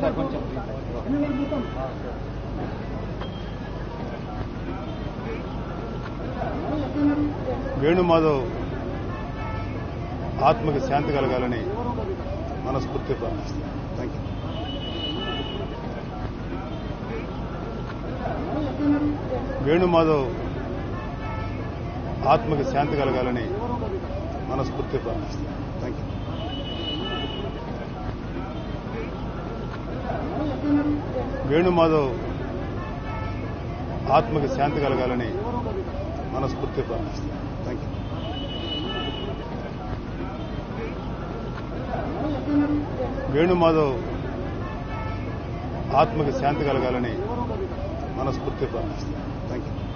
sir కొంచెం వేణుమాధవ్ ఆత్మకి శాంతి కలగాలని మనస్ఫూర్తి ప్రార్థిస్తాను థ్యాంక్ యూ వేణుమాధవ్ ఆత్మకి శాంతి కలగాలని మనస్ఫూర్తి ప్రార్థిస్తాను థ్యాంక్ యూ వేణుమాధవ్ ఆత్మకి శాంతి కలగాలని మనస్ఫూర్తి ప్రార్థిస్తాను థ్యాంక్ యూ వేణుమాధవ్ ఆత్మకి శాంతి కలగాలని మనస్ఫూర్తి ప్రార్థిస్తాను థ్యాంక్ యూ